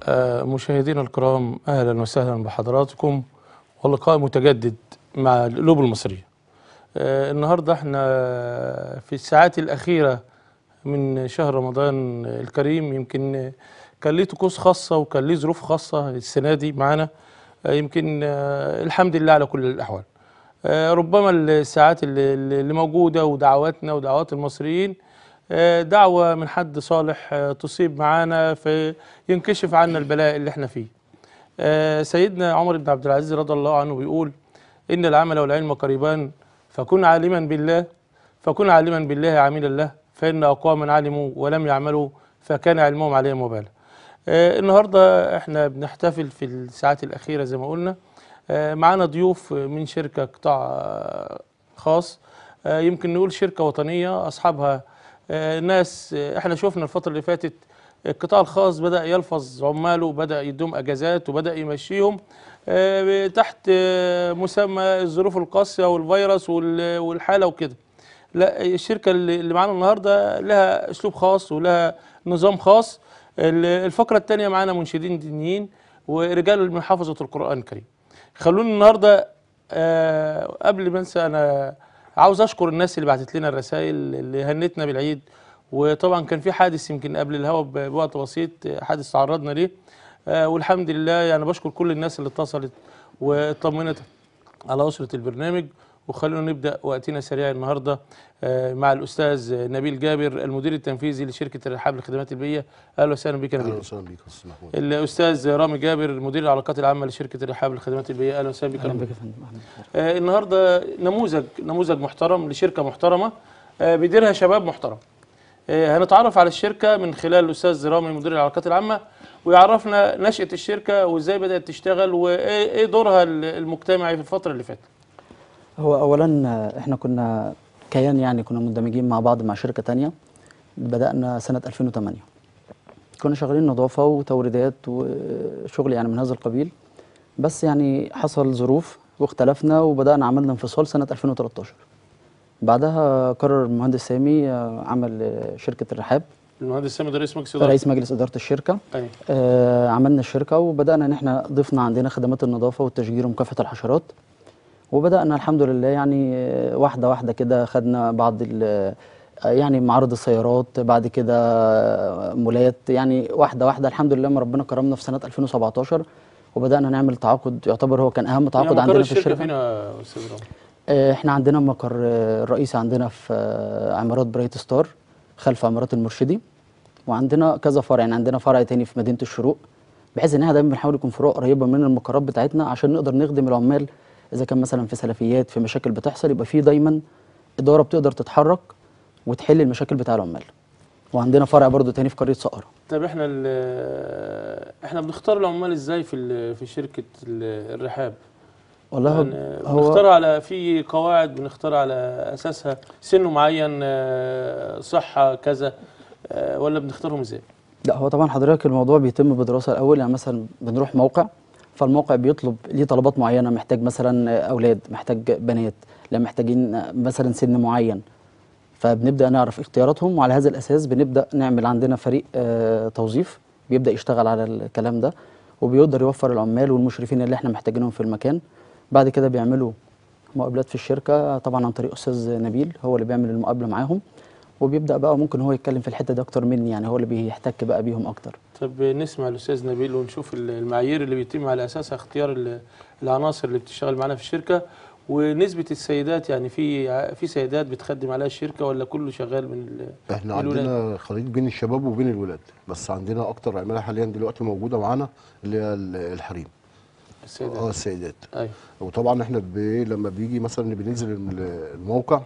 آه، مشاهدينا الكرام اهلا وسهلا بحضراتكم ولقاء متجدد مع القلوب المصريه. آه، النهارده احنا في الساعات الاخيره من شهر رمضان الكريم يمكن كان ليه طقوس خاصه وكان ليه ظروف خاصه السنه دي معانا آه، يمكن آه، الحمد لله على كل الاحوال. آه، ربما الساعات اللي, اللي موجوده ودعواتنا ودعوات المصريين آه، دعوة من حد صالح آه، تصيب معانا فينكشف عنا البلاء اللي احنا فيه آه، سيدنا عمر بن عبد العزيز رضي الله عنه بيقول إن العمل والعلم قريبان فكن عالما بالله فكن عالما بالله عاملا له فإن أقواما علموا ولم يعملوا فكان علمهم عليهم وبالا آه، النهاردة احنا بنحتفل في الساعات الأخيرة زي ما قلنا آه، معانا ضيوف من شركة قطاع آه، خاص آه، يمكن نقول شركة وطنية أصحابها آه، ناس آه، احنا شفنا الفترة اللي فاتت القطاع الخاص بدأ يلفظ عماله بدأ يدوم أجازات وبدأ يمشيهم آه، تحت آه، مسمى الظروف القاسية والفيروس وال- والحالة وكده لا الشركة اللي اللي معانا النهاردة لها أسلوب خاص ولها نظام خاص ال- الفقرة الثانية معانا منشدين دينيين ورجال من حافظة القرآن الكريم خلوني النهاردة آه، قبل ما انسى انا عاوز اشكر الناس اللي بعتت لنا الرسائل اللي هنتنا بالعيد وطبعا كان في حادث يمكن قبل الهوا ب- بوقت بسيط آه، حادث تعرضنا ليه آه، والحمد لله يعني بشكر كل الناس اللي اتصلت واطمنت على أسرة البرنامج وخلونا نبدأ وقتنا سريع النهاردة آه، مع الأستاذ نبيل جابر المدير التنفيذي لشركة الرحاب للخدمات البيئية أهلا وسهلا بك يا اهلا نبيل وسهلا بيك يا استاذ محمود الأستاذ رامي جابر مدير العلاقات العامة لشركة الرحاب للخدمات البيئية أهلا وسهلا بك يا اهلا رامي. بك يا فندم أهلاً بك. آه، النهارده نموذج نموذج محترم لشركه محترمه آه، بيديرها شباب محترم آه، هنتعرف على الشركه من خلال الاستاذ رامي مدير العلاقات العامه ويعرفنا نشاه الشركه وازاي بدات تشتغل وايه إيه دورها المجتمعي في الفتره اللي فاتت هو اولا آه، احنا كنا كيان يعني كنا مندمجين مع بعض مع شركه تانية بدانا سنه 2008 كنا شغالين نظافه وتوريدات وشغل يعني من هذا القبيل بس يعني حصل ظروف واختلفنا وبدانا عملنا انفصال سنه 2013 بعدها قرر المهندس سامي آه، عمل آه، شركه الرحاب المهندس سامي ده رئيس مجلس اداره رئيس مجلس اداره الشركه أيوة. آه، عملنا الشركة وبدأنا إن إحنا ضفنا عندنا خدمات النظافة والتشجير ومكافحة الحشرات وبدأنا الحمد لله يعني آه، واحدة واحدة كده خدنا بعض ال آه، يعني معارض السيارات بعد كده آه، مولات يعني واحدة واحدة الحمد لله ما ربنا كرمنا في سنة 2017 وبدأنا نعمل تعاقد يعتبر هو كان أهم يعني تعاقد مقر عندنا في الشركه الشركة فين يا استاذ رامي آه، احنا عندنا مقر آه، الرئيسي عندنا في آه، عمارات برايت ستار خلف عمارات المرشدي وعندنا كذا فرع يعني عندنا فرع تاني في مدينة الشروق بحيث ان احنا دايما بنحاول يكون فروع قريبة من المقرات بتاعتنا عشان نقدر نخدم العمال اذا كان مثلا في سلفيات في مشاكل بتحصل يبقى في دايما ادارة بتقدر تتحرك وتحل المشاكل بتاع العمال وعندنا فرع برضو تاني في قرية صقر طب احنا ال- احنا بنختار العمال ازاي في ال- في شركه ال- الرحاب والله هو- يعني هو بنختار على في قواعد بنختار على اساسها سن معين آه، صحه كذا آه، ولا بنختارهم ازاي؟ لا هو طبعا حضرتك الموضوع بيتم بدراسه الاول يعني مثلا بنروح موقع فالموقع بيطلب ليه طلبات معينه محتاج مثلا اولاد محتاج بنات لا محتاجين مثلا سن معين فبنبدا نعرف اختياراتهم وعلى هذا الاساس بنبدا نعمل عندنا فريق آه، توظيف بيبدا يشتغل على الكلام ده وبيقدر يوفر العمال والمشرفين اللي احنا محتاجينهم في المكان بعد كده بيعملوا مقابلات في الشركه طبعا عن طريق استاذ نبيل هو اللي بيعمل المقابله معاهم وبيبدا بقى ممكن هو يتكلم في الحته دي اكتر مني يعني هو اللي بيحتك بقى بيهم اكتر طب نسمع الاستاذ نبيل ونشوف ال- المعايير اللي بيتم على اساسها اختيار ال- العناصر اللي بتشتغل معانا في الشركه ونسبه السيدات يعني في ع- في سيدات بتخدم عليها الشركه ولا كله شغال من ال- احنا من الولاد؟ عندنا خليط بين الشباب وبين الولاد بس عندنا اكتر عماله حاليا دلوقتي موجوده معانا اللي هي ال- الحريم اه السيدات السيدات ايوه وطبعا احنا بي لما بيجي مثلا بننزل ال- الموقع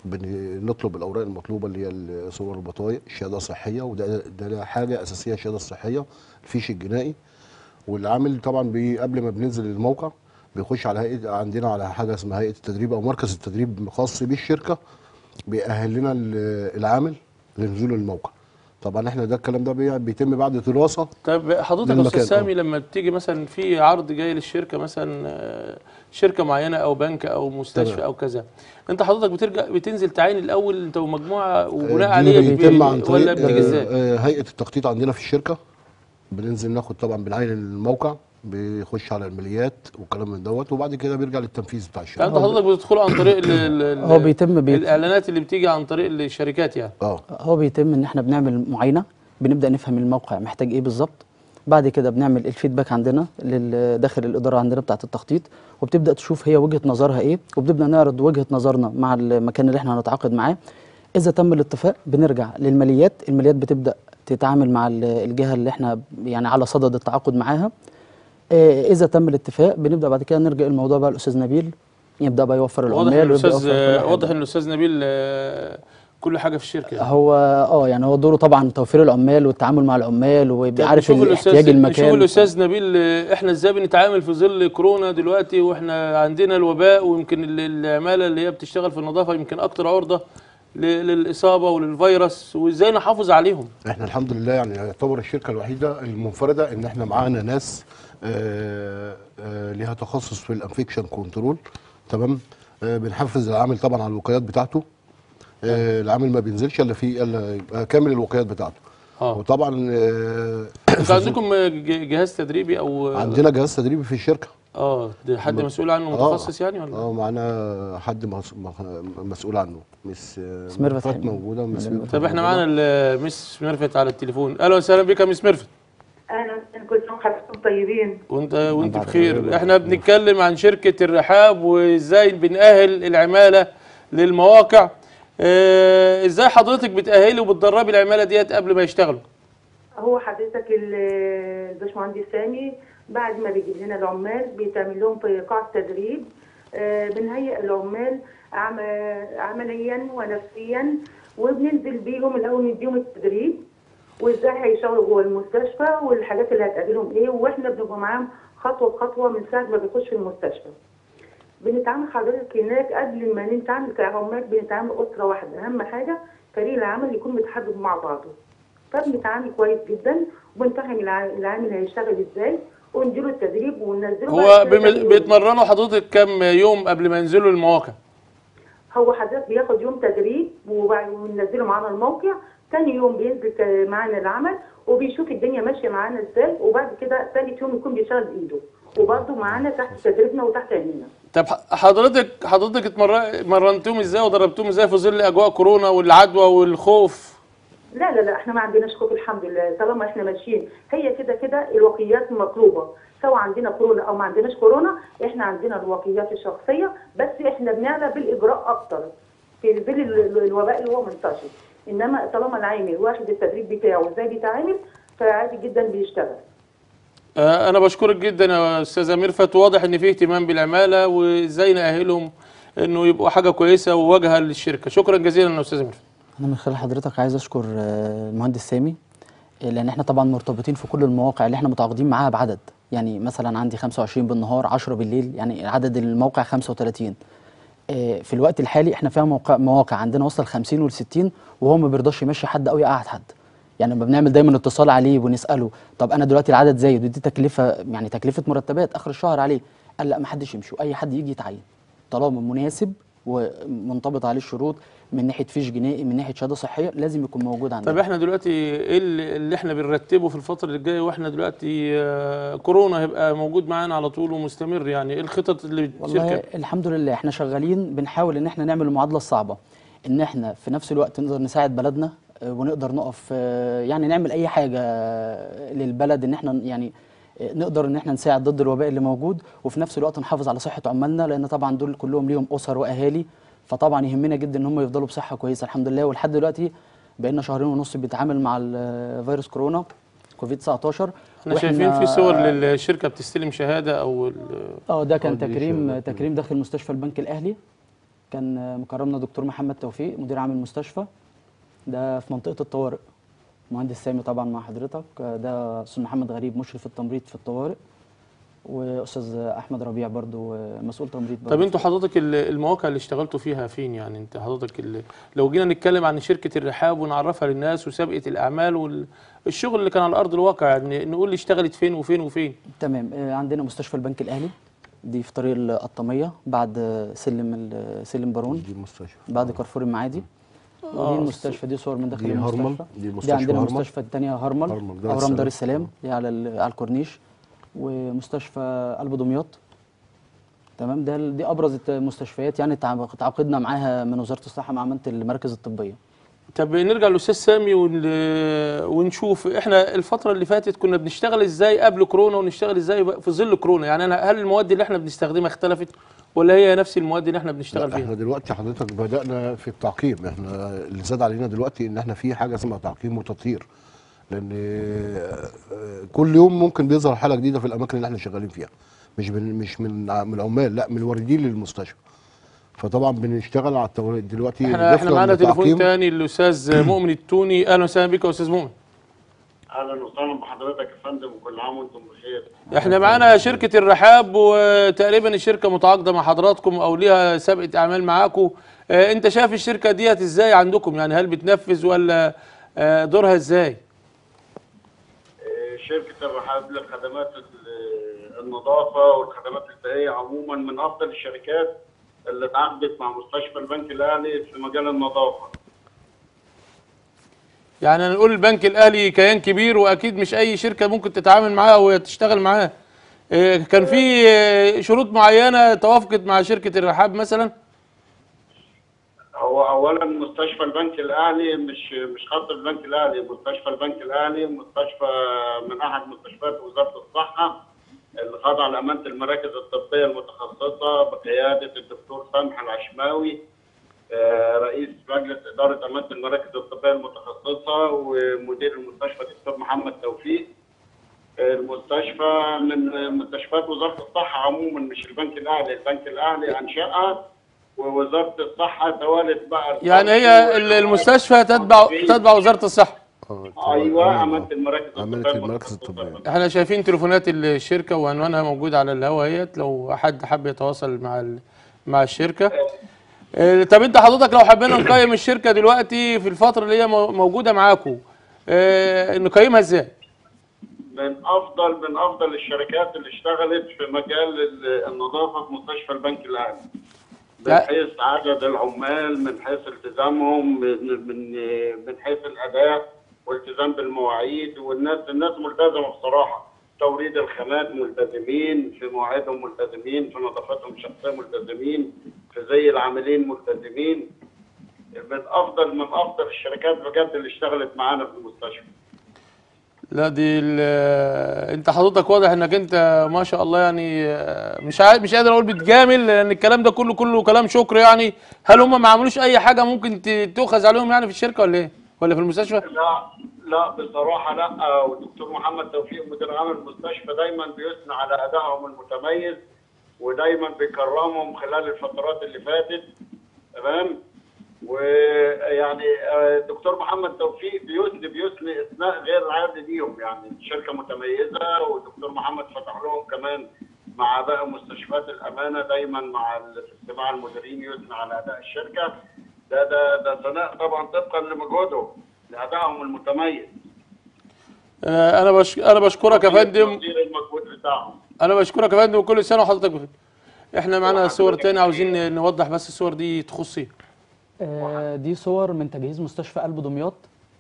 بنطلب الاوراق المطلوبه اللي هي صور البطايق الشهاده الصحيه وده ده حاجه اساسيه الشهاده الصحيه الفيش الجنائي والعامل طبعا بي قبل ما بننزل الموقع بيخش على هيئه عندنا على حاجه اسمها هيئه التدريب او مركز التدريب خاص بالشركه بيأهل لنا ال- العامل لنزول الموقع طبعا احنا ده الكلام ده بي- بيتم بعد دراسه طب حضرتك يا للمكان، استاذ آه. سامي لما بتيجي مثلا في عرض جاي للشركه مثلا آه، شركه معينه او بنك او مستشفى تمام. او كذا انت حضرتك بترجع بتنزل تعين الاول انت ومجموعه وبناء دي عليه بيتم بي- عن طريق ولا بتيجي ازاي؟ آه، آه، هيئه التخطيط عندنا في الشركه بننزل ناخد طبعا بنعين الموقع بيخش على الماليات والكلام من دوت وبعد كده بيرجع للتنفيذ بتاع يعني الشركه انت حضرتك بتدخلوا عن طريق ال- ال- ال- هو بيتم بيت- الاعلانات اللي بتيجي عن طريق الشركات يعني اه هو بيتم ان احنا بنعمل معاينه بنبدا نفهم الموقع محتاج ايه بالظبط بعد كده بنعمل الفيدباك عندنا لل- داخل الاداره عندنا بتاعه التخطيط وبتبدا تشوف هي وجهه نظرها ايه وبنبدا نعرض وجهه نظرنا مع المكان اللي احنا هنتعاقد معاه اذا تم الاتفاق بنرجع للماليات الماليات بتبدا تتعامل مع ال- الجهه اللي احنا يعني على صدد التعاقد معاها آه، اذا تم الاتفاق بنبدا بعد كده نرجع الموضوع بقى الاستاذ نبيل يبدا بقى يوفر واضح العمال ان ويبدا الاستاذ يوفر كل حاجة. واضح ان الاستاذ نبيل آه، كل حاجه في الشركه يعني. هو اه يعني هو دوره طبعا توفير العمال والتعامل مع العمال ويبقى عارف نشوف احتياج نشوف المكان الاستاذ نبيل آه، احنا ازاي بنتعامل في ظل كورونا دلوقتي واحنا عندنا الوباء ويمكن ال- العماله اللي هي بتشتغل في النظافه يمكن اكتر عرضه ل- للاصابه وللفيروس وازاي نحافظ عليهم احنا الحمد لله يعني يعتبر الشركه الوحيده المنفرده ان احنا معانا ناس آه، آه، ليها تخصص في الانفكشن كنترول تمام آه، بنحفز العامل طبعا على الوقايات بتاعته آه، العامل ما بينزلش الا في الا يبقى كامل الوقايات بتاعته اه وطبعا آه، انتوا عندكم آه، ج- جهاز تدريبي او عندنا جهاز تدريبي في الشركه اه ده حد مسؤول عنه آه. متخصص يعني ولا اه معانا حد مس- مخ- مسؤول عنه مس مس ميرفت ميرفت حلمي. موجوده مس مدام ميرفت طب احنا موجودة. معانا المس ميرفت على التليفون اهلا وسهلا بك يا مس ميرفت اهلا وسهلا كل سنه وحضراتكم طيبين وانت وانت بعد بخير احنا بنتكلم عن شركه الرحاب وازاي بنأهل العماله للمواقع اه ازاي حضرتك بتأهلي وبتدربي العماله ديت قبل ما يشتغلوا هو حضرتك ال- الباشمهندس سامي بعد ما بيجيب لنا العمال بيتعمل لهم في قاعه تدريب آه، بنهيئ العمال عم- عمليا ونفسيا وبننزل بيهم الاول نديهم التدريب وازاي هيشتغلوا جوه المستشفى والحاجات اللي هتقابلهم ايه واحنا بنبقى معاهم خطوه بخطوه من ساعه ما بيخش المستشفى بنتعامل حضرتك هناك قبل ما نتعامل كعمال بنتعامل اسره واحده اهم حاجه فريق العمل يكون متحدد مع بعضه فبنتعامل كويس جدا وبنفهم الع- العامل هيشتغل ازاي ونديله التدريب وننزله هو بعد كده بم- تاني يوم. بيتمرنوا حضرتك كم يوم قبل ما ينزلوا المواقع هو حضرتك بياخد يوم تدريب وبعد وننزله معانا الموقع تاني يوم بينزل ك- معانا العمل وبيشوف الدنيا ماشيه معانا ازاي وبعد كده تالت يوم يكون بيشتغل بايده وبرضه معانا تحت تدريبنا وتحت عينينا طب ح- حضرتك حضرتك اتمر- مرنتهم ازاي ودربتهم ازاي في ظل اجواء كورونا والعدوى والخوف لا لا لا احنا ما عندناش خوف الحمد لله طالما احنا ماشيين هي كده كده الوقيات مطلوبه سواء عندنا كورونا او ما عندناش كورونا احنا عندنا الوقيات الشخصيه بس احنا بنعلى بالاجراء اكتر في ظل ال- ال- الوباء اللي هو منتشر انما طالما العامل واخد التدريب بتاعه ازاي بيتعامل فعادي جدا بيشتغل آه، انا بشكرك جدا يا استاذه ميرفت واضح ان في اهتمام بالعماله وازاي نأهلهم انه يبقوا حاجه كويسه وواجهه للشركه شكرا جزيلا يا استاذه ميرفت انا من خلال حضرتك عايز اشكر آه، المهندس سامي آه، لان احنا طبعا مرتبطين في كل المواقع اللي احنا متعاقدين معاها بعدد يعني مثلا عندي 25 بالنهار 10 بالليل يعني عدد الموقع 35 آه، في الوقت الحالي احنا فيها موقع, مواقع عندنا وصل 50 وال 60 وهو ما بيرضاش يمشي حد او يقعد حد يعني لما بنعمل دايما اتصال عليه ونساله طب انا دلوقتي العدد زايد ودي تكلفه يعني تكلفه مرتبات اخر الشهر عليه قال لا ما حدش يمشي اي حد يجي يتعين طالما مناسب ومنطبق عليه الشروط من ناحيه فيش جنائي من ناحيه شهاده صحيه لازم يكون موجود عندنا طب احنا دلوقتي ايه اللي اللي احنا بنرتبه في الفتره اللي جايه واحنا دلوقتي آه، كورونا هيبقى موجود معانا على طول ومستمر يعني ايه الخطط اللي والله الشركه الحمد لله احنا شغالين بنحاول ان احنا نعمل المعادله الصعبه ان احنا في نفس الوقت نقدر نساعد بلدنا آه، ونقدر نقف آه، يعني نعمل اي حاجه آه، للبلد ان احنا يعني آه، نقدر ان احنا نساعد ضد الوباء اللي موجود وفي نفس الوقت نحافظ على صحه عمالنا لان طبعا دول كلهم ليهم اسر واهالي فطبعا يهمنا جدا ان هم يفضلوا بصحه كويسه الحمد لله ولحد دلوقتي بقينا شهرين ونص بنتعامل مع الفيروس كورونا كوفيد 19 احنا وإحنا- شايفين في صور للشركه بتستلم شهاده او ال- اه ده كان آه، دي تكريم شهادة. تكريم داخل مستشفى البنك الاهلي كان آه، مكرمنا دكتور محمد توفيق مدير عام المستشفى ده في منطقه الطوارئ مهندس سامي طبعا مع حضرتك آه، ده استاذ محمد غريب مشرف التمريض في الطوارئ واستاذ احمد ربيع برضو آه، مسؤول تمريض برضو طب انتوا حضرتك ال- المواقع اللي اشتغلتوا فيها فين يعني انت حضرتك ال- لو جينا نتكلم عن شركه الرحاب ونعرفها للناس وسابقه الاعمال والشغل اللي كان على ارض الواقع يعني نقول لي اشتغلت فين وفين وفين تمام آه، عندنا مستشفى البنك الاهلي دي في طريق القطاميه بعد آه، سلم ال- سلم بارون دي المستشفى بعد كارفور المعادي ودي المستشفى دي صور من داخل دي المستشفى هرمل، دي دي مستشفى عندنا هرمل. المستشفى الثانيه هرمل هرمل، دار اورام السلام. دار السلام دي على ال- على الكورنيش ومستشفى قلب دمياط تمام ده ال- دي ابرز المستشفيات يعني تع- تعاقدنا معاها من وزاره الصحه مع امانه المراكز الطبيه طب نرجع للاستاذ سامي ون... ونشوف احنا الفتره اللي فاتت كنا بنشتغل ازاي قبل كورونا ونشتغل ازاي بقى في ظل كورونا يعني أنا هل المواد اللي احنا بنستخدمها اختلفت ولا هي نفس المواد اللي احنا بنشتغل لا فيها احنا دلوقتي حضرتك بدأنا في التعقيم احنا اللي زاد علينا دلوقتي ان احنا في حاجة اسمها تعقيم وتطهير لان آه، آه، كل يوم ممكن بيظهر حالة جديدة في الاماكن اللي احنا شغالين فيها مش من مش من ع- من العمال لا من الواردين للمستشفى فطبعا بنشتغل على التوريد دلوقتي احنا احنا ضفنا معانا تليفون للتعقيم- تاني الاستاذ مؤمن التوني اهلا وسهلا بك يا استاذ مؤمن اهلا وسهلا بحضرتك يا فندم وكل عام وانتم بخير احنا معانا شركة الرحاب وتقريبا الشركة متعاقدة مع حضراتكم او ليها سابقة اعمال معاكم اه انت شايف الشركة ديت ازاي عندكم يعني هل بتنفذ ولا اه دورها ازاي آه، شركه الرحاب لخدمات ال- النظافه والخدمات البيئيه عموما من افضل الشركات اللي اتعاقدت مع مستشفى البنك الاهلي في مجال النظافه يعني نقول البنك الاهلي كيان كبير واكيد مش اي شركة ممكن تتعامل معاه وتشتغل معاه اه كان في اه شروط معينة توافقت مع شركة الرحاب مثلا هو اولا مستشفى البنك الاهلي مش مش خاص بالبنك الاهلي مستشفى البنك الاهلي مستشفى من احد مستشفيات وزاره الصحه اللي خاضعه لامانه المراكز الطبيه المتخصصه بقياده الدكتور سامح العشماوي آه، رئيس مجلس اداره امانه المراكز الطبيه المتخصصه ومدير المستشفى الدكتور محمد توفيق آه، المستشفى من مستشفيات وزاره الصحه عموما مش البنك الاهلي البنك الاهلي انشاها ووزاره الصحه توالت بقى يعني هي ال- المستشفى تتبع تتبع وزارة الصحة آه، ايوه آه، امانه المراكز أمانة الطبيه المراكز المتخصصة. الطبية. احنا شايفين تليفونات الشركه وعنوانها موجود على الهوا اهيت لو حد حب يتواصل مع ال- مع الشركه اه، طب انت حضرتك لو حبينا نقيم الشركه دلوقتي في الفتره اللي هي مو- موجوده معاكم اه، نقيمها ازاي من افضل من افضل الشركات اللي اشتغلت في مجال ال- النظافه في مستشفى البنك الاهلي من لا. حيث عدد العمال من حيث التزامهم من من من حيث الاداء والتزام بالمواعيد والناس الناس ملتزمه بصراحه توريد الخامات ملتزمين في مواعيدهم ملتزمين في نظافتهم الشخصيه ملتزمين في زي العاملين ملتزمين من افضل من افضل الشركات بجد اللي اشتغلت معانا في المستشفى لا دي ال- انت حضرتك واضح انك انت ما شاء الله يعني اه، مش عا- مش قادر اقول بتجامل لان الكلام ده كله كله كلام شكر يعني هل هم ما عملوش اي حاجه ممكن ت- تؤخذ عليهم يعني في الشركه ولا ايه ولا في المستشفى لا لا بصراحة لا والدكتور محمد توفيق مدير عام المستشفى دايما بيثنى على أدائهم المتميز ودايما بيكرمهم خلال الفترات اللي فاتت تمام ويعني آه، الدكتور محمد توفيق بيثني بيثني اثناء غير عادي ليهم يعني شركة متميزة والدكتور محمد فتح لهم كمان مع باقي مستشفيات الأمانة دايما مع ال- في اجتماع المديرين يثني على أداء الشركة ده ده ده ثناء طبعا طبقا لمجهودهم لأدائهم المتميز اه، انا بش انا بشكرك يا فندم تقدير المجهود بتاعهم انا بشكرك يا فندم وكل سنه وحضرتك بخير احنا معانا وحضرتك صور تاني بخير. عاوزين نوضح بس الصور دي تخص ايه آه، دي صور من تجهيز مستشفى قلب دمياط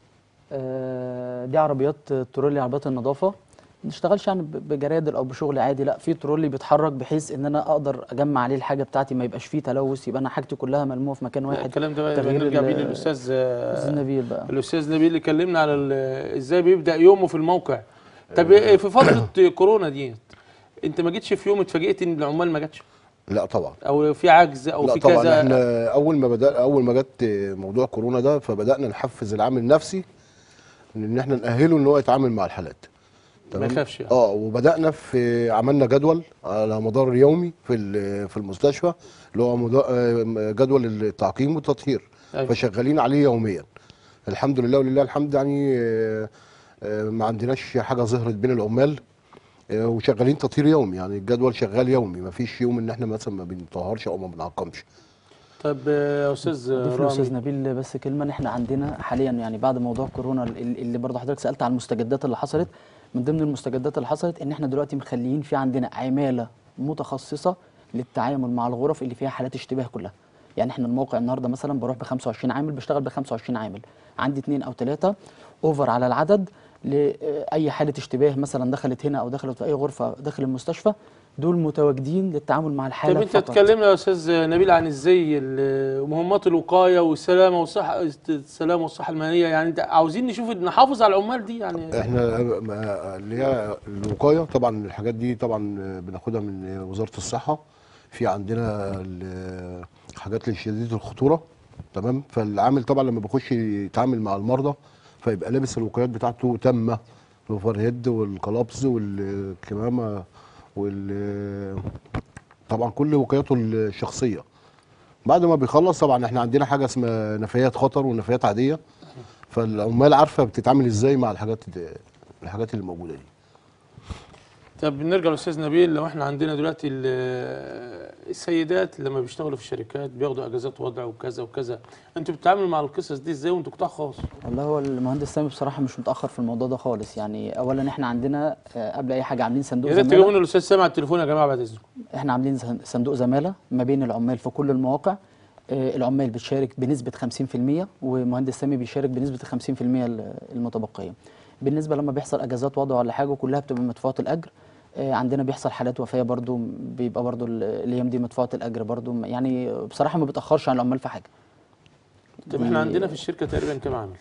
آه، دي عربيات ترولي عربيات النظافه ما بنشتغلش يعني ب- بجرادل او بشغل عادي لا في ترولي بيتحرك بحيث ان انا اقدر اجمع عليه الحاجه بتاعتي ما يبقاش فيه تلوث يبقى انا حاجتي كلها ملمومه في مكان واحد الكلام ده بقى تغيير نرجع بيه ال- للاستاذ اه، أستاذ نبيل بقى الاستاذ نبيل اللي كلمنا على ال- ازاي بيبدا يومه في الموقع طب إيه في فتره كورونا دي انت ما جيتش في يوم اتفاجئت ان العمال ما جاتش لا طبعا او في عجز او لا في طبعا كذا احنا اول ما بدا اول ما جت موضوع كورونا ده فبدانا نحفز العامل النفسي ان احنا ناهله ان هو يتعامل مع الحالات ما يخافش يعني. اه وبدانا في عملنا جدول على مدار يومي في ال- في المستشفى اللي هو مدا- آه، جدول التعقيم والتطهير أيوة. فشغالين عليه يوميا الحمد لله ولله الحمد يعني آه، آه، ما عندناش حاجه ظهرت بين العمال آه، وشغالين تطهير يومي يعني الجدول شغال يومي ما فيش يوم ان احنا مثلا ما بنطهرش او ما بنعقمش طب آه، يا استاذ ضيف الاستاذ رامي نبيل بس كلمه ان احنا عندنا حاليا يعني بعد موضوع كورونا ال- اللي برضه حضرتك سالت عن المستجدات اللي حصلت من ضمن المستجدات اللي حصلت ان احنا دلوقتي مخليين في عندنا عماله متخصصه للتعامل مع الغرف اللي فيها حالات اشتباه كلها يعني احنا الموقع النهارده مثلا بروح ب 25 عامل بشتغل ب 25 عامل عندي اثنين او ثلاثه اوفر على العدد لاي حاله اشتباه مثلا دخلت هنا او دخلت في اي غرفه داخل المستشفى دول متواجدين للتعامل مع الحاله طب انت فقط. تكلمنا يا استاذ نبيل عن ازاي ال- مهمات الوقايه والسلامه والصحه السلامه والصحه المهنيه يعني انت عاوزين نشوف نحافظ على العمال دي يعني احنا ما- اللي هي الوقايه طبعا الحاجات دي طبعا بناخدها من وزاره الصحه في عندنا ال- حاجات لشديده الخطوره تمام فالعامل طبعا لما بيخش يتعامل مع المرضى فيبقى لابس الوقايات بتاعته تامه الاوفر هيد والقلابز والكمامه وال طبعا كل وقاياته الشخصيه بعد ما بيخلص طبعا احنا عندنا حاجه اسمها نفايات خطر ونفايات عاديه فالعمال عارفه بتتعامل ازاي مع الحاجات الحاجات اللي موجوده دي طب نرجع للاستاذ نبيل لو احنا عندنا دلوقتي ال- السيدات لما بيشتغلوا في الشركات بياخدوا اجازات وضع وكذا وكذا انتوا بتتعاملوا مع القصص دي ازاي وانتوا قطاع خاص والله هو المهندس سامي بصراحه مش متاخر في الموضوع ده خالص يعني اولا احنا عندنا آه، قبل اي حاجه عاملين صندوق يا ريت زماله تجيبوا لنا الاستاذ سامي على التليفون يا جماعه بعد اذنكم احنا عاملين زن- صندوق زماله ما بين العمال في كل المواقع آه، العمال بتشارك بنسبه 50% ومهندس سامي بيشارك بنسبه ال 50% ال- المتبقيه بالنسبه لما بيحصل اجازات وضع ولا حاجه كلها بتبقى مدفوعه الاجر آه، عندنا بيحصل حالات وفاه برضو بيبقى برضو ال- الايام دي مدفوعه الاجر برضو يعني بصراحه ما بتاخرش عن العمال في حاجه طب احنا عندنا في الشركه تقريبا كام عامل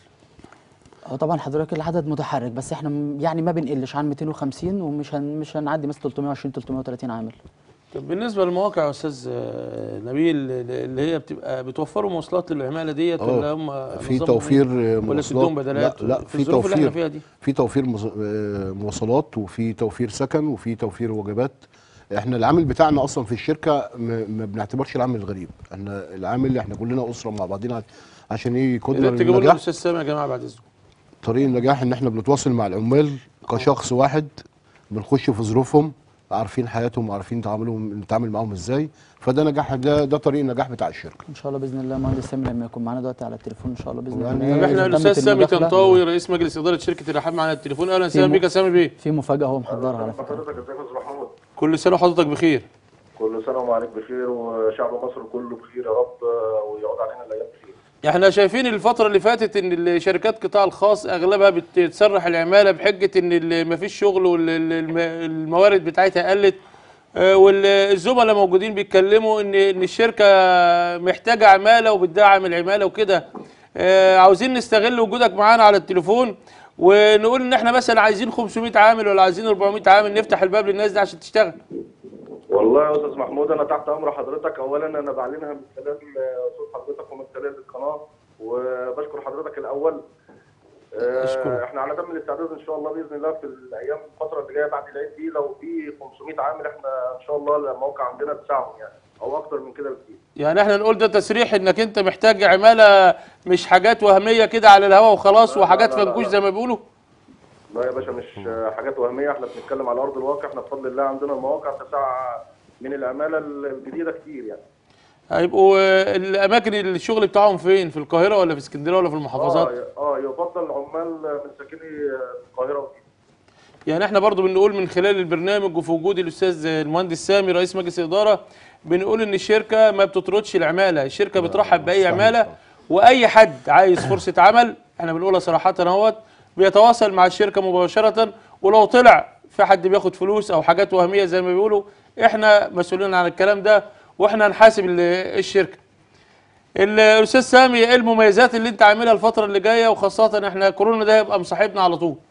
هو طبعا حضرتك العدد متحرك بس احنا م- يعني ما بنقلش عن 250 ومش هن مش هنعدي مثلا 320 330 عامل طب بالنسبه للمواقع يا استاذ آه، نبيل اللي هي بتبقى بتوفروا مواصلات للعماله ديت آه، ولا هم في نظامهم توفير إيه؟ ولا مواصلات تدوم بدلات لا لا في في الظروف اللي احنا توفير فيها دي في توفير مز- آه، مواصلات وفي توفير سكن وفي توفير وجبات احنا العامل بتاعنا اصلا في الشركه م- ما بنعتبرش العامل الغريب احنا العامل احنا كلنا اسره مع بعضنا عشان ايه يا يقدر ريت تجيبوا لنا النجاح الاستاذ سامي يا جماعه بعد اذنكم طريق النجاح ان احنا بنتواصل مع العمال كشخص واحد بنخش في ظروفهم عارفين حياتهم وعارفين تعاملهم نتعامل معاهم ازاي فده نجاح ده ده طريق النجاح بتاع الشركه ان شاء الله باذن الله مهندس سامي لما يكون معانا دلوقتي على التليفون ان شاء الله باذن يعني الله طب احنا إذا الاستاذ تمت سامي المداخلة، تنطاوي رئيس مجلس اداره شركه الرحاب معانا على التليفون اهلا وسهلا في بيك يا سامي بيه في مفاجاه هو محضرها على فكره حضرتك ازيك يا استاذ محمود كل سنه وحضرتك بخير كل سنه وعليك بخير وشعب مصر كله بخير يا رب ويعود علينا الايام بخير احنا شايفين الفترة اللي فاتت ان الشركات القطاع الخاص اغلبها بتسرح العمالة بحجة ان ما فيش شغل والموارد بتاعتها قلت آه، والزملاء موجودين بيتكلموا ان ان الشركة محتاجة عمالة وبتدعم العمالة وكده آه، عاوزين نستغل وجودك معانا على التليفون ونقول ان احنا مثلا عايزين 500 عامل ولا عايزين 400 عامل نفتح الباب للناس دي عشان تشتغل والله يا استاذ محمود انا تحت امر حضرتك اولا انا بعلنها من خلال صوت حضرتك ومن خلال القناه وبشكر حضرتك الاول آه، أشكرك. احنا على تم الاستعداد ان شاء الله باذن الله في الايام الفتره اللي جايه بعد العيد دي لو في 500 عامل احنا ان شاء الله الموقع عندنا تسعهم يعني او اكتر من كده بكتير يعني احنا نقول ده تسريح انك انت محتاج عمالة مش حاجات وهمية كده على الهوا وخلاص لا، لا، وحاجات لا، لا، فنكوش لا. زي ما بيقولوا لا يا باشا مش حاجات وهميه احنا بنتكلم على ارض الواقع احنا بفضل الله عندنا المواقع تسع من العماله الجديده كتير يعني هيبقوا آه، الاماكن الشغل بتاعهم فين في القاهره ولا في اسكندريه ولا في المحافظات اه اه يفضل العمال من ساكني القاهره وكده يعني احنا برضو بنقول من خلال البرنامج وفي وجود الاستاذ المهندس سامي رئيس مجلس الاداره بنقول ان الشركه ما بتطردش العماله الشركه بترحب باي صحيح عماله طبعا. واي حد عايز فرصه عمل احنا بنقولها صراحه اهوت بيتواصل مع الشركه مباشره ولو طلع في حد بياخد فلوس او حاجات وهميه زي ما بيقولوا احنا مسؤولين عن الكلام ده واحنا هنحاسب ال- الشركه الاستاذ سامي ايه المميزات اللي انت عاملها الفتره اللي جايه وخاصه احنا كورونا ده هيبقى مصاحبنا على طول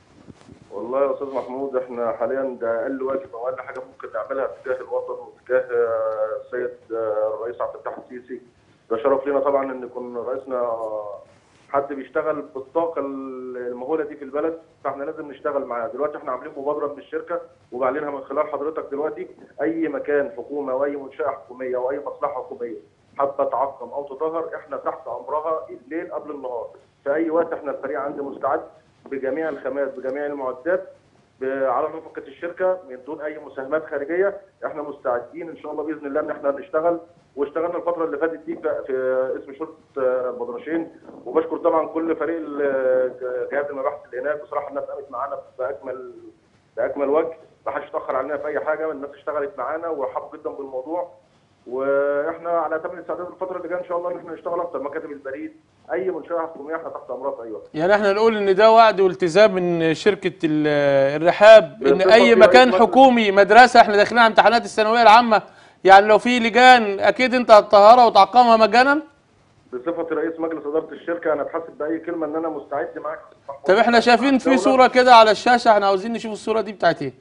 والله يا استاذ محمود احنا حاليا ده اقل واجب او اقل حاجه ممكن نعملها تجاه الوطن وتجاه آه، السيد آه، الرئيس عبد الفتاح السيسي ده شرف لنا طبعا ان يكون رئيسنا آه، حد بيشتغل بالطاقه المهوله دي في البلد فاحنا لازم نشتغل معاه دلوقتي احنا عاملين مبادره من الشركه وبعلنها من خلال حضرتك دلوقتي اي مكان حكومه او اي منشاه حكوميه او اي مصلحه حكوميه حابه تعقم او تطهر احنا تحت امرها الليل قبل النهار في اي وقت احنا الفريق عندي مستعد بجميع الخامات بجميع المعدات ب- على نفقه الشركه من دون اي مساهمات خارجيه احنا مستعدين ان شاء الله باذن الله ان احنا نشتغل واشتغلنا الفتره اللي فاتت دي في في اسم شرطه آه، بدرشين وبشكر طبعا كل فريق ال- جهاز المباحث اللي هناك بصراحه الناس قامت معانا باكمل باكمل وجه ما حدش اتاخر عننا في اي حاجه الناس اشتغلت معانا ورحبوا جدا بالموضوع واحنا على تم الاستعداد الفتره اللي جايه ان شاء الله ان احنا نشتغل اكتر مكاتب البريد اي منشاه حكوميه احنا تحت امرها في اي وقت يعني احنا نقول ان ده وعد والتزام من شركه ال- الرحاب ان بالصفة اي في مكان رئيس مجلس- حكومي مدرسه احنا داخلين على امتحانات الثانويه العامه يعني لو في لجان اكيد انت هتطهرها وتعقمها مجانا بصفه رئيس مجلس اداره الشركه انا اتحسب باي كلمه ان انا مستعد معاك طب احنا شايفين في الدولة. صوره كده على الشاشه احنا عاوزين نشوف الصوره دي بتاعت ايه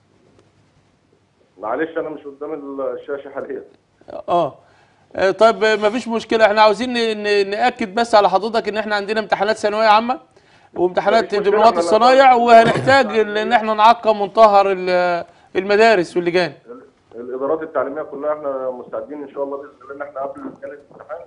معلش انا مش قدام الشاشه حاليا اه آه، طيب آه، مفيش مشكله احنا عاوزين ن- ن- ناكد بس على حضرتك ان احنا عندنا امتحانات ثانويه عامه وامتحانات مفيش مشكلة، دبلومات احنا الصنايع وهنحتاج ان احنا نعقم ونطهر ال- المدارس واللجان الادارات التعليميه كلها احنا مستعدين ان شاء الله باذن الله ان احنا قبل لجان الامتحان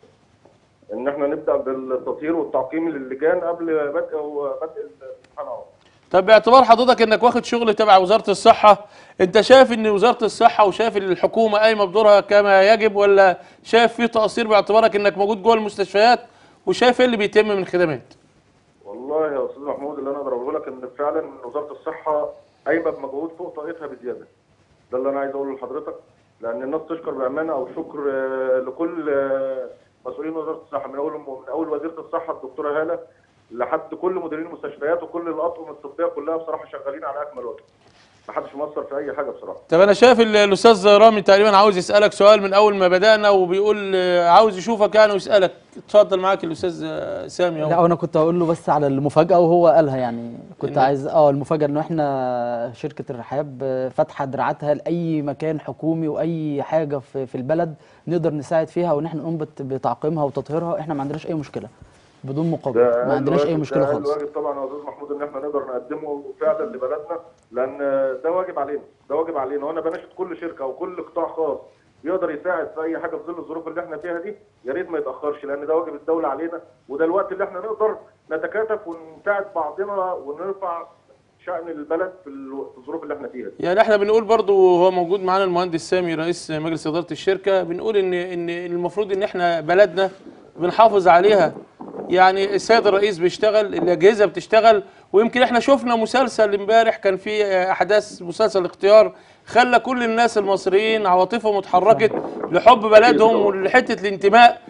ان احنا نبدا بالتطهير والتعقيم للجان قبل بدء بدء الامتحان اهو طب باعتبار حضرتك انك واخد شغل تبع وزاره الصحه انت شايف ان وزاره الصحه وشايف ان الحكومه قايمه بدورها كما يجب ولا شايف في تقصير باعتبارك انك موجود جوه المستشفيات وشايف ايه اللي بيتم من خدمات والله يا استاذ محمود اللي انا اقدر اقوله لك ان فعلا وزاره الصحه قايمه بمجهود فوق طاقتها بزياده ده اللي انا عايز اقوله لحضرتك لان الناس تشكر بامانه او شكر آه، لكل آه، مسؤولين وزاره الصحه من اول من اول وزيره الصحه الدكتوره هاله لحد كل مديرين المستشفيات وكل الاطقم الطبيه كلها بصراحه شغالين على اكمل وجه ما حدش مقصر في اي حاجه بصراحه طب انا شايف ال- الاستاذ رامي تقريبا عاوز يسالك سؤال من اول ما بدانا وبيقول آه، عاوز يشوفك يعني ويسالك اتفضل معاك الاستاذ آه، سامي لا اهو انا كنت هقول له بس على المفاجاه وهو قالها يعني كنت إن- عايز اه المفاجاه انه احنا شركه الرحاب آه، فاتحه دراعاتها لاي مكان حكومي واي حاجه في في البلد نقدر نساعد فيها وان احنا نقوم بت- بتعقيمها وتطهيرها احنا ما عندناش اي مشكله بدون مقابل ده ما عندناش اي الواجب- مشكله ده خالص الواجب طبعا يا استاذ محمود ان احنا نقدر نقدمه فعلا لبلدنا لان ده واجب علينا ده واجب علينا وانا بناشد كل شركه وكل قطاع خاص يقدر يساعد في اي حاجه في ظل الظروف اللي احنا فيها دي يا ريت ما يتاخرش لان ده واجب الدوله علينا وده الوقت اللي احنا نقدر نتكاتف ونساعد بعضنا ونرفع شأن البلد في الو- في الظروف اللي احنا فيها دي. يعني احنا بنقول برضو هو موجود معانا المهندس سامي رئيس مجلس اداره الشركه بنقول ان ان المفروض ان احنا بلدنا بنحافظ عليها يعني السيد الرئيس بيشتغل الاجهزه بتشتغل ويمكن احنا شفنا مسلسل امبارح كان في احداث مسلسل اختيار خلى كل الناس المصريين عواطفهم اتحركت لحب بلدهم ولحته الانتماء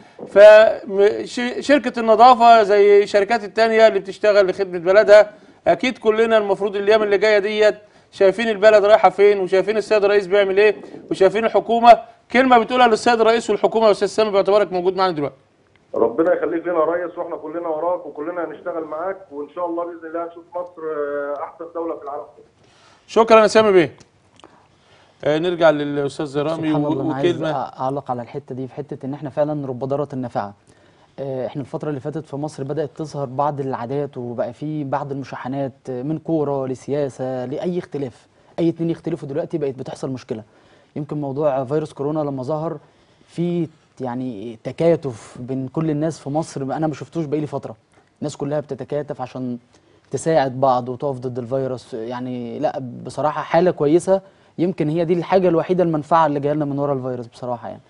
فشركه النظافه زي الشركات التانية اللي بتشتغل لخدمه بلدها اكيد كلنا المفروض الايام اللي جايه ديت شايفين البلد رايحه فين وشايفين السيد الرئيس بيعمل ايه وشايفين الحكومه كلمه بتقولها للسيد الرئيس والحكومه يا استاذ سامي باعتبارك موجود معانا دلوقتي ربنا يخليك لنا يا ريس واحنا كلنا وراك وكلنا هنشتغل معاك وان شاء الله باذن الله هنشوف مصر آه، احسن دوله في العالم كله. شكرا يا سامي بيه آه نرجع للاستاذ رامي سبحان الله انا عايز وكلمه اعلق على الحته دي في حته ان احنا فعلا رب ضاره نافعه آه، احنا الفتره اللي فاتت في مصر بدات تظهر بعض العادات وبقى في بعض المشاحنات آه، من كوره لسياسه لاي اختلاف اي اتنين يختلفوا دلوقتي بقت بتحصل مشكله يمكن موضوع فيروس كورونا لما ظهر في يعني تكاتف بين كل الناس في مصر انا ما شفتوش بقالي فتره الناس كلها بتتكاتف عشان تساعد بعض وتقف ضد الفيروس يعني لا بصراحه حاله كويسه يمكن هي دي الحاجه الوحيده المنفعه اللي جايه لنا من ورا الفيروس بصراحه يعني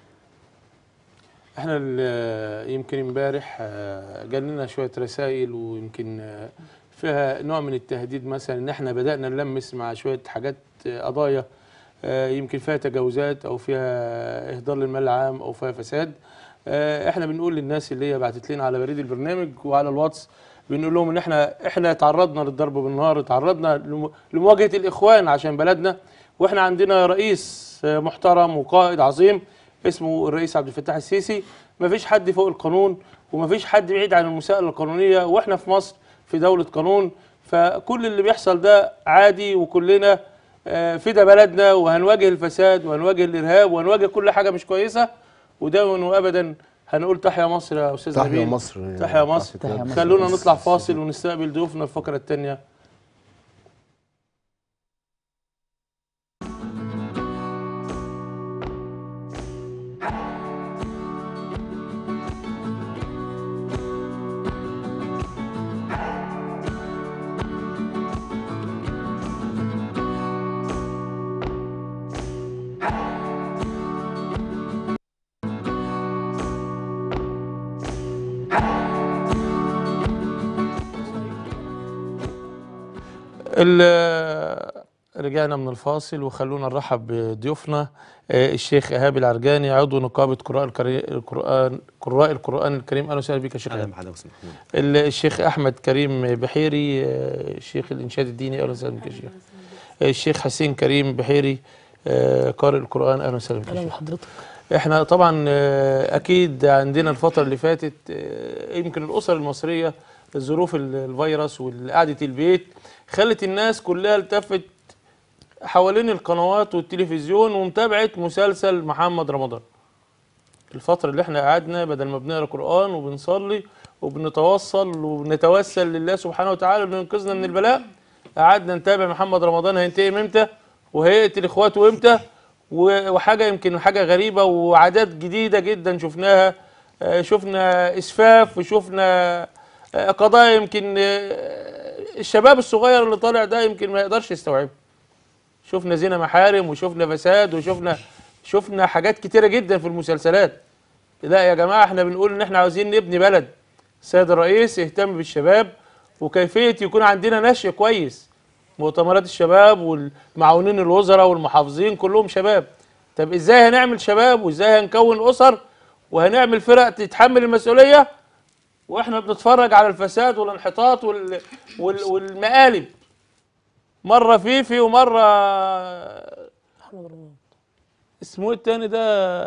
احنا ال- يمكن امبارح آه، جالنا شويه رسائل ويمكن آه، فيها نوع من التهديد مثلا ان احنا بدانا نلمس مع شويه حاجات آه، قضايا آه، يمكن فيها تجاوزات او فيها اهدار للمال العام او فيها فساد آه، احنا بنقول للناس اللي هي بعتت لنا على بريد البرنامج وعلى الواتس بنقول لهم ان احنا احنا تعرضنا للضرب بالنار تعرضنا لم- لمواجهه الاخوان عشان بلدنا واحنا عندنا رئيس آه، محترم وقائد عظيم اسمه الرئيس عبد الفتاح السيسي مفيش حد فوق القانون ومفيش حد بعيد عن المساءلة القانونية واحنا في مصر في دولة قانون فكل اللي بيحصل ده عادي وكلنا آه، فدا بلدنا وهنواجه الفساد وهنواجه الإرهاب وهنواجه كل حاجة مش كويسة ودائما وأبدا هنقول تحيا مصر يا أستاذ تحيا نبيل مصر تحيا مصر تحيا مصر. خلونا نطلع فاصل ونستقبل ضيوفنا الفقرة الثانية ال- رجعنا من الفاصل وخلونا نرحب بضيوفنا آه، الشيخ ايهاب العرجاني عضو نقابه قراء الكري- القران قراء القران الكريم اهلا وسهلا بك يا شيخ اهلا إيهاب. بحضرتك استاذ محمود ال- الشيخ احمد كريم بحيري آه، شيخ الانشاد الديني اهلا وسهلا بك يا شيخ آه، الشيخ حسين كريم بحيري آه، قارئ القران اهلا وسهلا بك يا اهلا شيخ. بحضرتك احنا طبعا آه، اكيد عندنا الفتره اللي فاتت آه، يمكن الاسر المصريه ظروف ال- الفيروس وقعده البيت خلت الناس كلها التفت حوالين القنوات والتلفزيون ومتابعه مسلسل محمد رمضان الفتره اللي احنا قعدنا بدل ما بنقرا قران وبنصلي وبنتوصل وبنتوسل لله سبحانه وتعالى انه ينقذنا من البلاء قعدنا نتابع محمد رمضان هينتقم امتى وهيقتل اخواته امتى و- وحاجه يمكن حاجه غريبه وعادات جديده جدا شفناها آه، شفنا اسفاف وشفنا آه، قضايا يمكن آه، الشباب الصغير اللي طالع ده يمكن ما يقدرش يستوعبها شفنا زنا محارم وشفنا فساد وشفنا شفنا حاجات كتيره جدا في المسلسلات لا يا جماعه احنا بنقول ان احنا عاوزين نبني بلد السيد الرئيس يهتم بالشباب وكيفيه يكون عندنا نشء كويس مؤتمرات الشباب والمعاونين الوزراء والمحافظين كلهم شباب طب ازاي هنعمل شباب وازاي هنكون اسر وهنعمل فرق تتحمل المسؤوليه واحنا بنتفرج على الفساد والانحطاط وال... وال... والمقالب مره فيفي ومره احمد رمضان اسمه ايه التاني ده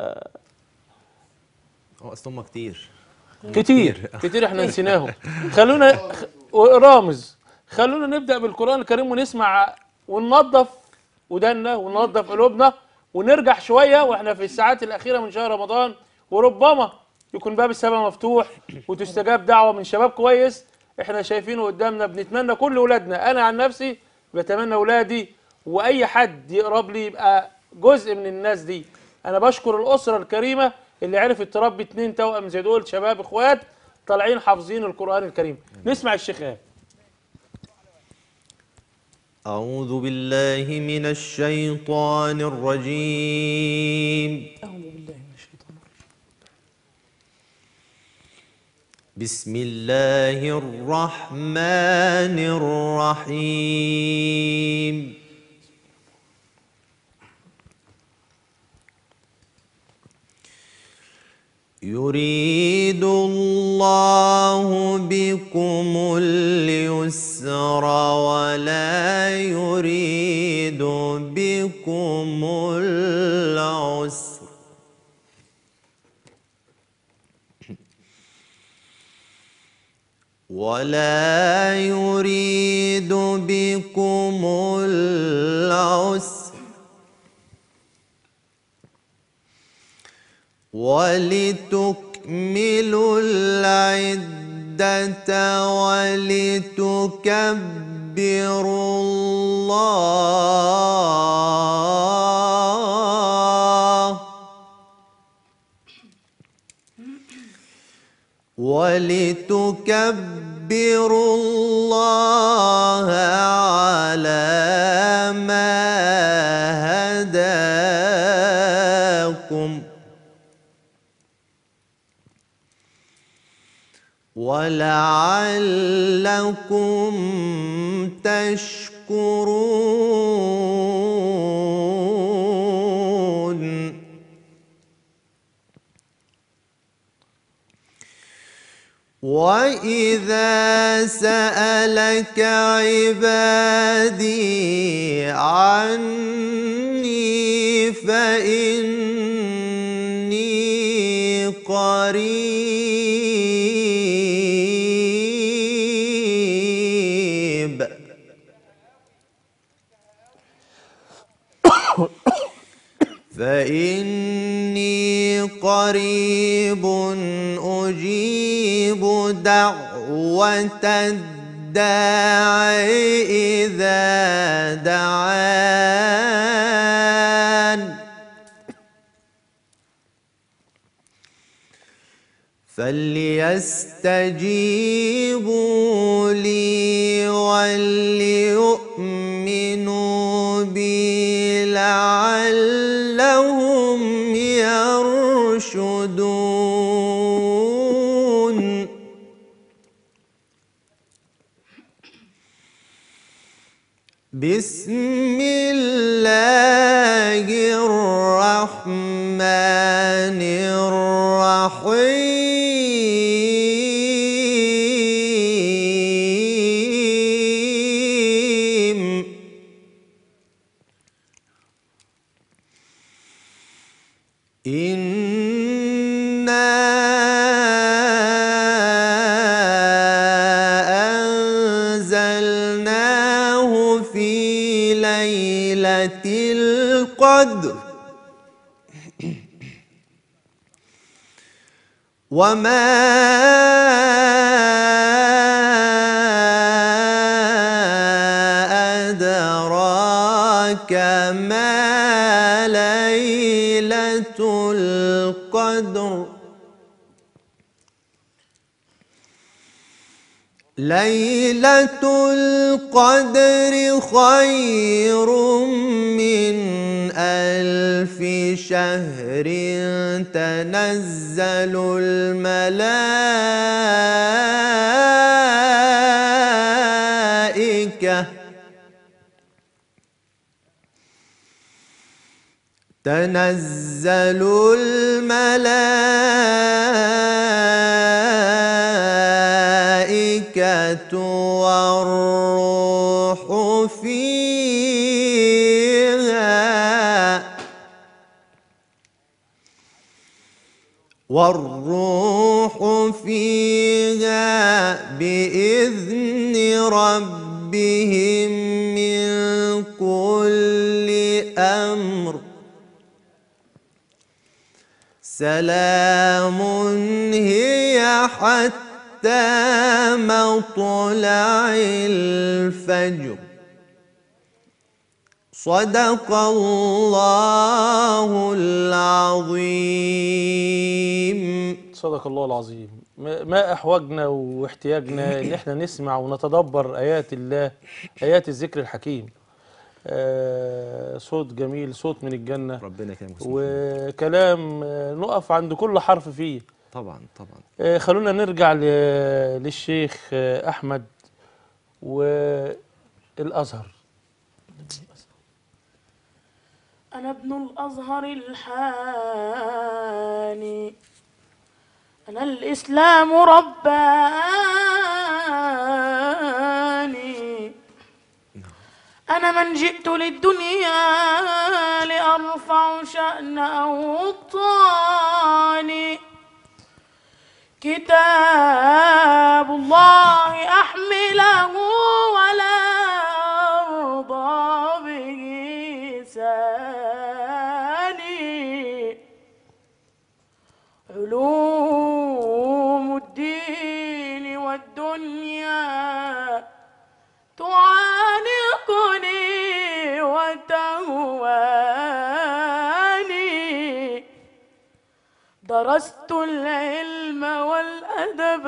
هو اصل هم كتير كتير كتير احنا نسيناهم خلونا خ- رامز خلونا نبدا بالقران الكريم ونسمع وننظف ودنا وننظف قلوبنا ونرجع شويه واحنا في الساعات الاخيره من شهر رمضان وربما يكون باب السماء مفتوح وتستجاب دعوه من شباب كويس احنا شايفينه قدامنا بنتمنى كل اولادنا انا عن نفسي بتمنى اولادي واي حد يقرب لي يبقى جزء من الناس دي انا بشكر الاسره الكريمه اللي عرفت تربي اتنين توأم زي دول شباب اخوات طالعين حافظين القران الكريم نسمع الشيخ ايهاب أعوذ بالله من الشيطان الرجيم اعوذ بالله من الشيطان الرجيم بسم الله الرحمن الرحيم يريد الله بكم اليسر ولا يريد بكم العسر ولا يريد بكم العسر ولتكملوا العدة ولتكبروا الله ولتكبروا الله على ما هداكم ولعلكم تشكرون وإذا سألك عبادي عني فإني قريب فإني قريب أجيب دعوة الداع إذا دعان فليستجيبوا لي وليؤمنوا بي لعلهم يرشدون بسم الله الرحمن الرحيم إنا أنزلناه في ليلة القدر وما أدراك ما ليلة القدر ليلة القدر خير من ألف شهر تنزل الملائكة تنزل الملائكة والروح فيها والروح فيها بإذن ربهم من كل أمر سلام هي حتى مطلع الفجر صدق الله العظيم صدق الله العظيم ما ما احوجنا واحتياجنا ان احنا نسمع ونتدبر ايات الله ايات الذكر الحكيم آه صوت جميل صوت من الجنه ربنا يكرمك وكلام آه، نقف عند كل حرف فيه طبعا طبعا آه، خلونا نرجع ل- للشيخ آه، احمد والازهر أنا ابن الأزهر الحاني أنا الإسلام رباني أنا من جئت للدنيا لأرفع شأن أوطاني كتاب الله أحمله ولا أرضى به ساني علوم الدين والدنيا تعانقني وتهواني درست العلم والأدب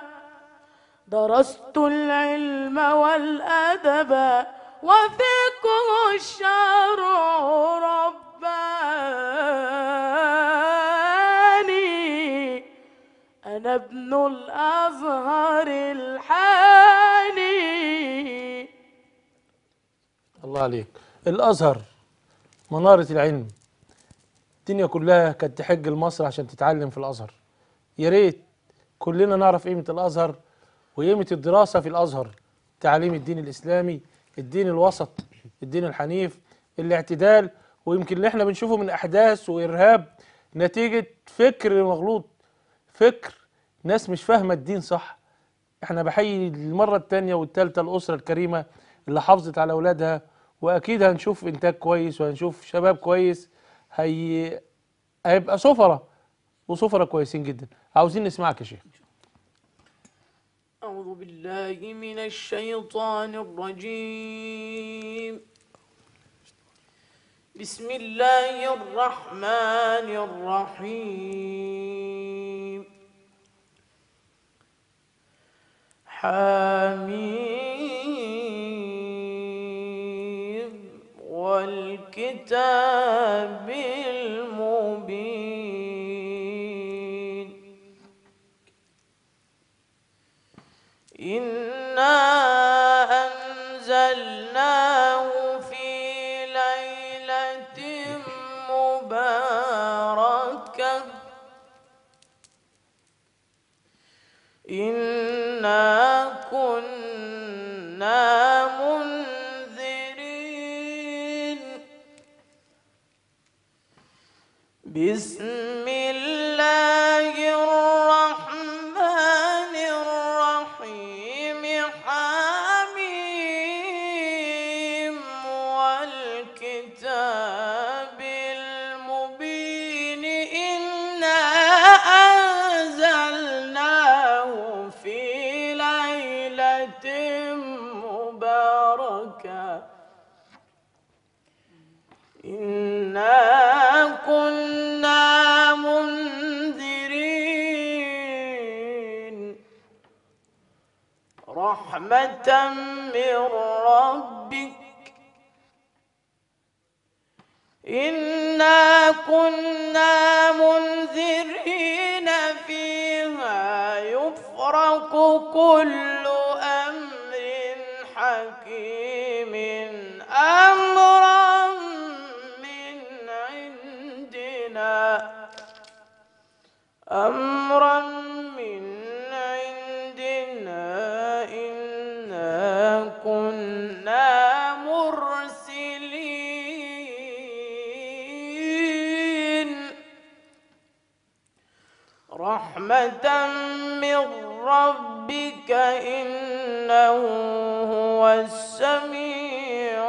درست العلم والأدب وفقه الشرع رباني أنا ابن الأزهر الحاني الله عليك الازهر مناره العلم الدنيا كلها كانت تحج لمصر عشان تتعلم في الازهر يا ريت كلنا نعرف قيمه الازهر وقيمه الدراسه في الازهر تعليم الدين الاسلامي الدين الوسط الدين الحنيف الاعتدال ويمكن اللي احنا بنشوفه من احداث وارهاب نتيجه فكر مغلوط فكر ناس مش فاهمه الدين صح احنا بحيي المره الثانيه والثالثه الاسره الكريمه اللي حافظت على اولادها واكيد هنشوف انتاج كويس وهنشوف شباب كويس هي هيبقى سفره وسفره كويسين جدا عاوزين نسمعك يا شيخ أعوذ بالله من الشيطان الرجيم بسم الله الرحمن الرحيم حميم والكتاب المبين إنا أنزلناه إنا كنا منذرين بسم الله الرحمن الرحيم حميم والكتاب المبين إنا أنزلناه في ليلة مباركة إنا كنا منذرين رحمة من ربك إنا كنا منذرين فيها يفرق كل أمر حكيم أمرا من عندنا أمرا من عندنا إنا كنا مرسلين رحمة من ربك إنه هو السميع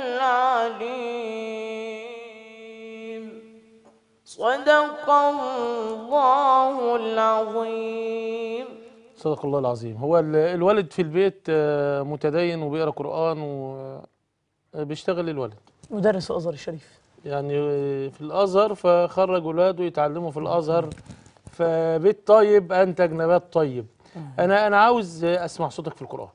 العليم صدق الله العظيم صدق الله العظيم هو ال- الوالد في البيت آه، متدين وبيقرا قرآن وبيشتغل الولد مدرس الازهر الشريف يعني آه، في الازهر فخرج ولاده يتعلموا في الازهر فبيت طيب انتج نبات طيب انا انا عاوز آه، اسمع صوتك في القرآن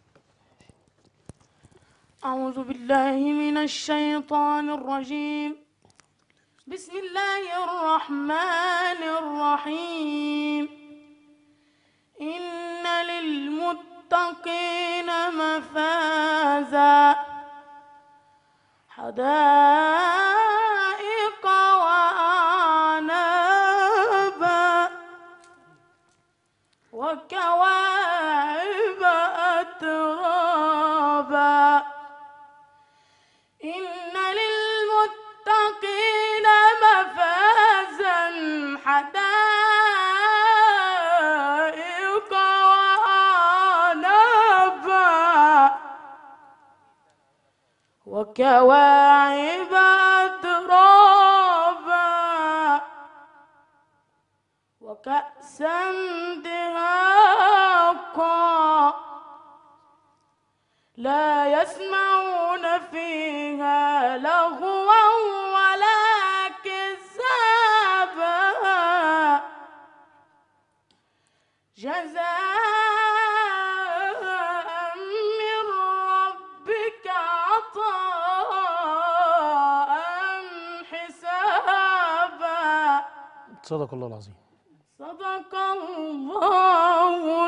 أعوذ بالله من الشيطان الرجيم بسم الله الرحمن الرحيم إن للمتقين مفازا حدائق وأعنابا وكواعب أترابا إن للمتقين مفازا حدائق وأعنابا وكواعب أترابا وكأسا دهاقا لا يسمعون فيها لغوا ولا كذابا جزاء من ربك عطاء حسابا صدق الله العظيم صدق الله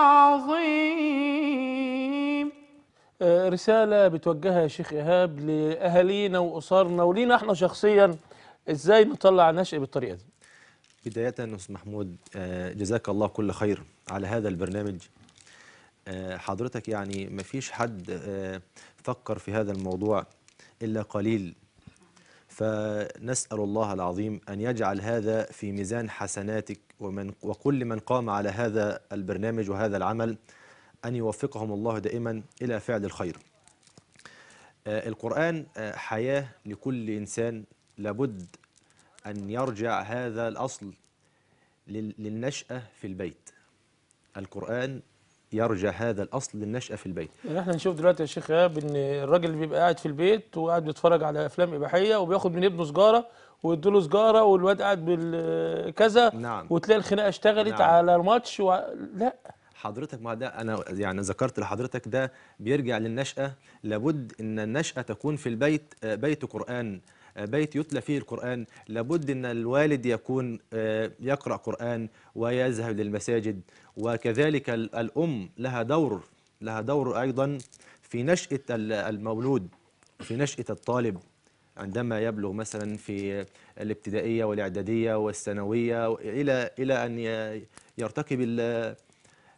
العظيم آه، رسالة بتوجهها يا شيخ إيهاب لأهالينا وأسرنا ولينا احنا شخصيا ازاي نطلع نشأ بالطريقة دي بداية أستاذ محمود آه، جزاك الله كل خير على هذا البرنامج آه، حضرتك يعني مفيش حد آه، فكر في هذا الموضوع إلا قليل فنسأل الله العظيم أن يجعل هذا في ميزان حسناتك ومن وكل من قام على هذا البرنامج وهذا العمل أن يوفقهم الله دائما إلى فعل الخير آه، القرآن آه، حياة لكل إنسان لابد أن يرجع هذا الأصل لل- للنشأة في البيت القرآن يرجع هذا الأصل للنشأة في البيت يعني احنا نشوف دلوقتي يا شيخ إيهاب ان الراجل اللي بيبقى قاعد في البيت وقاعد بيتفرج على افلام اباحيه وبياخد من ابنه سجاره ويديله سجاره والواد قاعد بالكذا نعم. وتلاقي الخناقه اشتغلت نعم. على الماتش و... لا حضرتك ما ده أنا يعني ذكرت لحضرتك ده بيرجع للنشأة لابد أن النشأة تكون في البيت آه، بيت قرآن آه، بيت يتلى فيه القرآن لابد أن الوالد يكون آه، يقرأ قرآن ويذهب للمساجد وكذلك ال- الأم لها دور لها دور أيضا في نشأة ال- المولود في نشأة الطالب عندما يبلغ مثلا في الابتدائية والإعدادية والثانوية إلى إلى أن ي- يرتكب ال-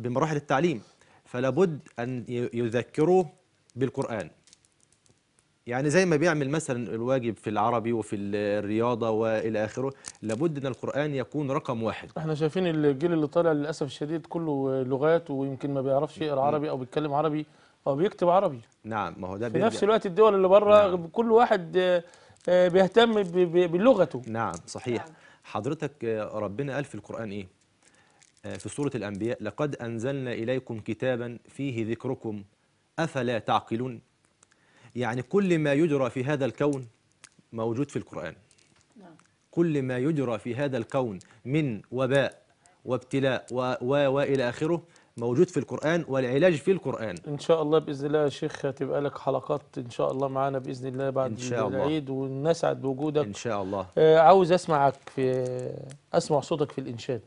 بمراحل التعليم فلا بد ان ي- يذكروه بالقران يعني زي ما بيعمل مثلا الواجب في العربي وفي ال- الرياضه والى اخره لابد ان القران يكون رقم واحد احنا شايفين الجيل اللي طالع للاسف الشديد كله لغات ويمكن ما بيعرفش يقرا عربي او بيتكلم عربي او بيكتب عربي نعم ما هو ده في بيرجع- نفس الوقت الدول اللي بره نعم. كل واحد آه، آه، بيهتم ب- ب- بلغته نعم صحيح نعم. حضرتك آه، ربنا قال في القرآن إيه آه، في سورة الأنبياء لقد أنزلنا إليكم كتابا فيه ذكركم أفلا تعقلون يعني كل ما يجرى في هذا الكون موجود في القرآن نعم. كل ما يجرى في هذا الكون من وباء وابتلاء و و وإلى آخره موجود في القرآن والعلاج في القرآن ان شاء الله باذن الله يا شيخ هتبقى لك حلقات ان شاء الله معانا باذن الله بعد إن شاء الله. العيد ونسعد بوجودك إن شاء الله آه، عاوز اسمعك في اسمع صوتك في الانشاد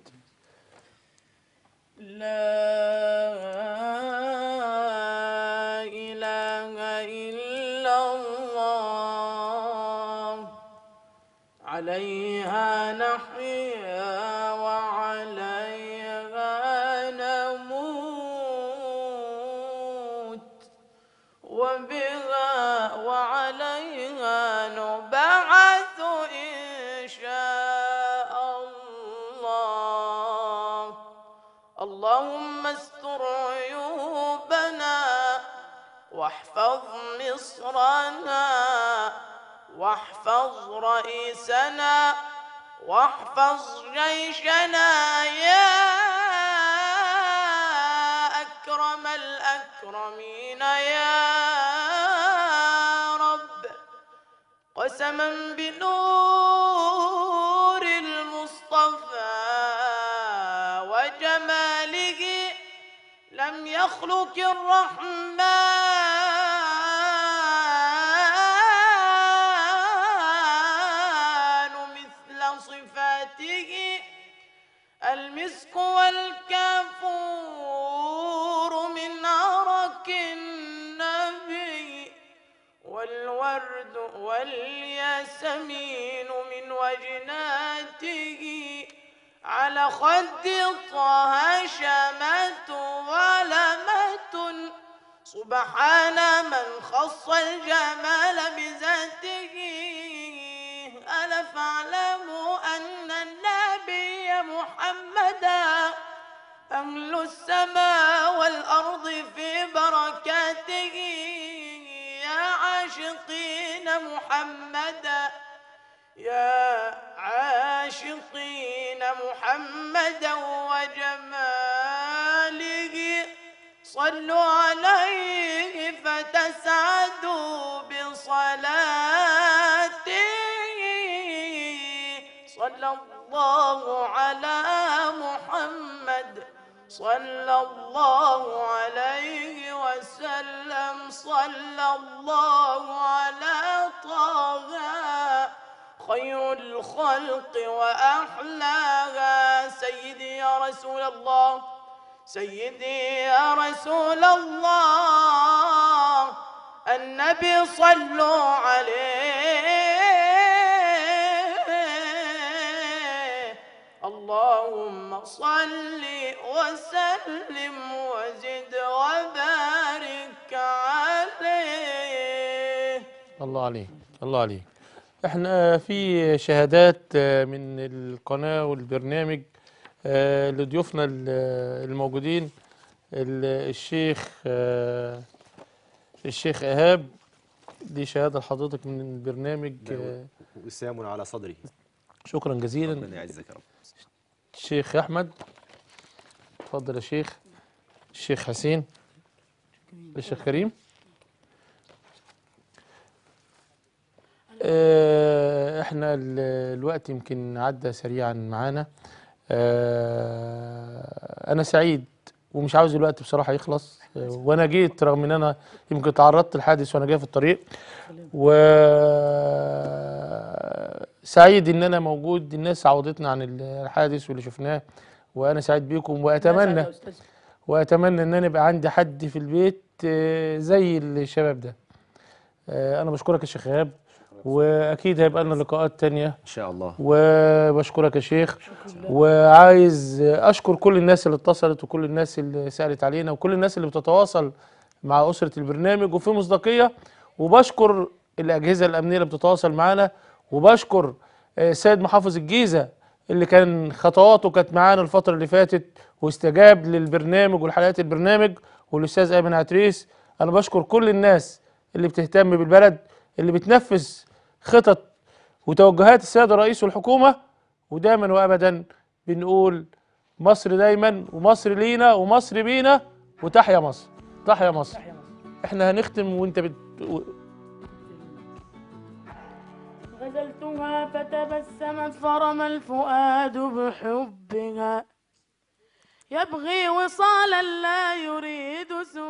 لا إله إلا الله عليها نحيا وعليها نموت وبها وعليها نبعث إن شاء الله اللهم استر عيوبنا واحفظ مصرنا واحفظ رئيسنا واحفظ جيشنا يا أكرم الأكرمين يا رب قسما بنور المصطفى وجماله لم يخلق الرحمن مثل صفاته المسك والكافور من عرق النبي والورد والياسمين من وجناته على خد طه شمة ولمة سبحان من خص الجمال بذاته ألا فاعلموا أن النبي محمدا أهل السماء والأرض في بركاته يا عاشقين محمدا يا عاشقين محمدا وجماله صلوا عليه فتسعدوا بصلاته صلى الله على محمد صلى الله عليه وسلم صلى الله على طه خير الخلق وأحلاها سيدي يا رسول الله سيدي يا رسول الله النبي صلوا عليه اللهم صل وسلم وزد وبارك عليه الله عليك الله عليك احنا في شهادات آه، من القناة والبرنامج آه، لضيوفنا ال- الموجودين ال- الشيخ آه، الشيخ ايهاب دي شهادة لحضرتك من البرنامج آه، وسام على صدري شكرا جزيلا ربنا يعزك يا رب الشيخ احمد اتفضل يا شيخ الشيخ حسين الشيخ كريم آه، احنا ال- الوقت يمكن عدى سريعا معانا آه، انا سعيد ومش عاوز الوقت بصراحة يخلص آه، وانا جيت رغم ان انا يمكن تعرضت لحادث وانا جاي في الطريق و سعيد ان انا موجود الناس عوضتنا عن الحادث واللي شفناه وانا سعيد بيكم واتمنى يا أستاذ. واتمنى ان انا يبقى عندي حد في البيت آه، زي الشباب ده آه، انا بشكرك يا شيخ ايهاب واكيد هيبقى لنا لقاءات تانية ان شاء الله وبشكرك يا شيخ وعايز اشكر كل الناس اللي اتصلت وكل الناس اللي سالت علينا وكل الناس اللي بتتواصل مع اسره البرنامج وفي مصداقيه وبشكر الاجهزه الامنيه اللي بتتواصل معانا وبشكر آه، سيد محافظ الجيزه اللي كان خطواته كانت معانا الفتره اللي فاتت واستجاب للبرنامج ولحلقات البرنامج والاستاذ ايمن عتريس انا بشكر كل الناس اللي بتهتم بالبلد اللي بتنفذ خطط وتوجهات السيد الرئيس والحكومه ودايما وابدا بنقول مصر دايما ومصر لينا ومصر بينا وتحيا مصر تحيا مصر احنا هنختم وانت بت... غزلتها فتبسمت فرم الفؤاد بحبها يبغي وصالا لا يريد سوى